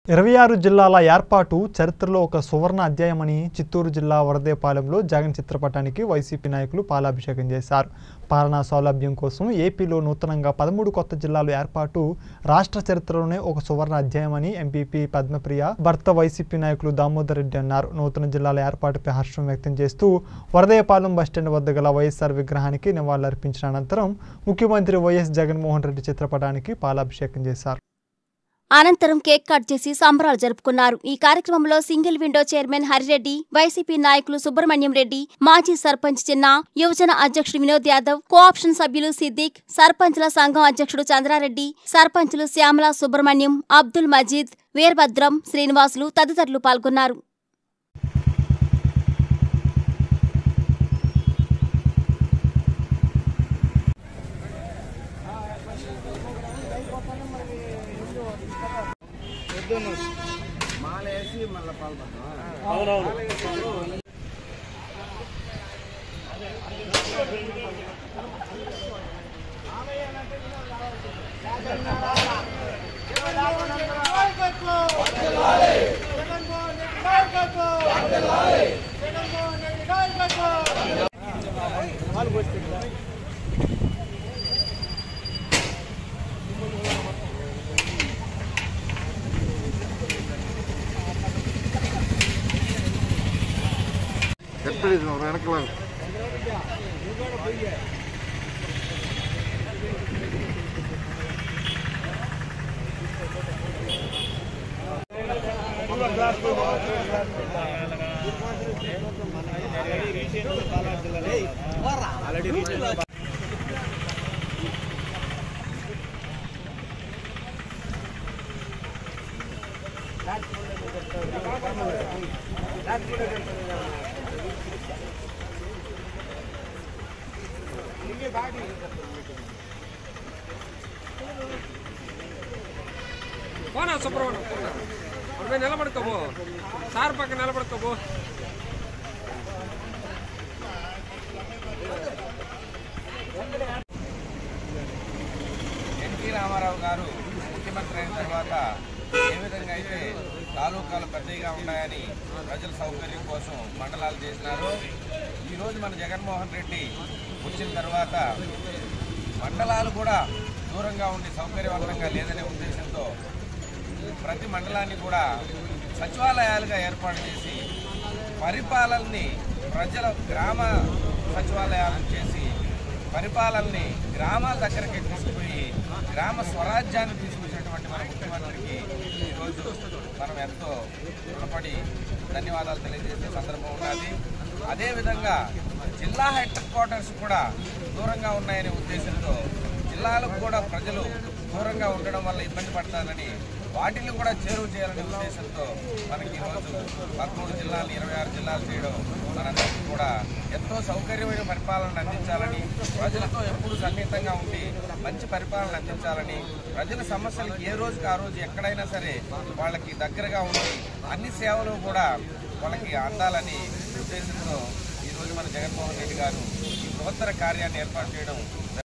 ఇరవై ఆరు జిల్లాల ఏర్పాటు చరిత్రలో ఒక సువర్ణ అధ్యాయమని చిత్తూరు జిల్లా వరదేపాలెంలో జగన్ చిత్రపటానికి వైసీపీ నాయకులు పాలాభిషేకం చేశారు పాలనా సౌలభ్యం కోసం ఏపీలో నూతనంగా పదమూడు కొత్త జిల్లాలు ఏర్పాటు రాష్ట్ర చరిత్రలోనే ఒక సువర్ణ అధ్యాయమని ఎంపీపీ పద్మప్రియ భర్త వైసీపీ నాయకులు దామోదర్ రెడ్డి అన్నారు నూతన జిల్లాల ఏర్పాటుపై హర్షం వ్యక్తం చేస్తూ వరదేపాలెం బస్టాండ్ వద్ద గల వైఎస్ఆర్ విగ్రహానికి నివాళులర్పించిన అనంతరం ముఖ్యమంత్రి వైఎస్ జగన్మోహన్ రెడ్డి చిత్రపటానికి పాలాభిషేకం చేశారు అనంతరం కేక్ కట్ చేసి సంబరాలు జరుపుకున్నారు ఈ కార్యక్రమంలో single window chairman Harireddy YCP నాయకులు సుబ్రహ్మణ్యం రెడ్డి మాజీ సర్పంచ్ చిన్న యువజన అధ్యక్షుడు వినోద్ యాదవ్ కోఆప్షన్ సభ్యులు సిద్దిక్ సర్పంచ్ల సంఘం అధ్యక్షుడు చంద్రారెడ్డి సర్పంచులు శ్యామల సుబ్రహ్మణ్యం అబ్దుల్ మజీద్ వీరభద్రం శ్రీనివాసులు తదితరులు పాల్గొన్నారు ఎప్పుడు వెనకలా పోనా సుబ్రహ్మణ్యం పోనా అక్కడ పోయి నిలబడుకోబో సార్ పక్క నిలబడుకోబో ఎన్టీ రామారావు గారు ముఖ్యమంత్రి అయిన తర్వాత ఏ విధంగా అయితే తాలూకాలు పెద్దగా ఉన్నాయని ప్రజల సౌకర్యం కోసం మండలాలు చేసినారు ఈరోజు మన జగన్మోహన్ రెడ్డి వచ్చిన తర్వాత మండలాలు కూడా దూరంగా ఉండి సౌకర్యవంతంగా లేదనే ఉద్దేశంతో ప్రతి మండలాన్ని కూడా సచివాలయాలుగా ఏర్పాటు చేసి పరిపాలనని ప్రజల గ్రామ సచివాలయాలను చేసి పరిపాలనని గ్రామాల దగ్గరికి తీసుకుపోయి గ్రామ స్వరాజ్యాన్ని తీసుకొచ్చినటువంటి మన ముఖ్యమంత్రికి ఈరోజు మనం ఎంతో రుణపడి ధన్యవాదాలు తెలియజేసే సందర్భం ఉన్నది అదేవిధంగా జిల్లా హెడ్ క్వార్టర్స్ కూడా దూరంగా ఉన్నాయనే ఉద్దేశంతో జిల్లాలకు కూడా ప్రజలు దూరంగా ఉండడం వల్ల ఇబ్బంది పడతారని వాటిని కూడా చేరువ చేయాలనే ఉద్దేశంతో మనకి ఈరోజు పదమూడు జిల్లాలు ఇరవై ఆరు జిల్లాలు చేయడం మనందరికీ కూడా ఎంతో సౌకర్యమైన పరిపాలన అందించాలని ప్రజలతో ఎప్పుడు సన్నిహితంగా ఉండి మంచి పరిపాలన అందించాలని ప్రజల సమస్యలకు ఏ రోజుకి ఆ రోజు ఎక్కడైనా సరే వాళ్ళకి దగ్గరగా ఉండి అన్ని సేవలు కూడా వాళ్ళకి అందాలని ఉద్దేశంతో ఈరోజు మన జగన్మోహన్ రెడ్డి గారు ఈ బృహత్తర కార్యాన్ని ఏర్పాటు చేయడం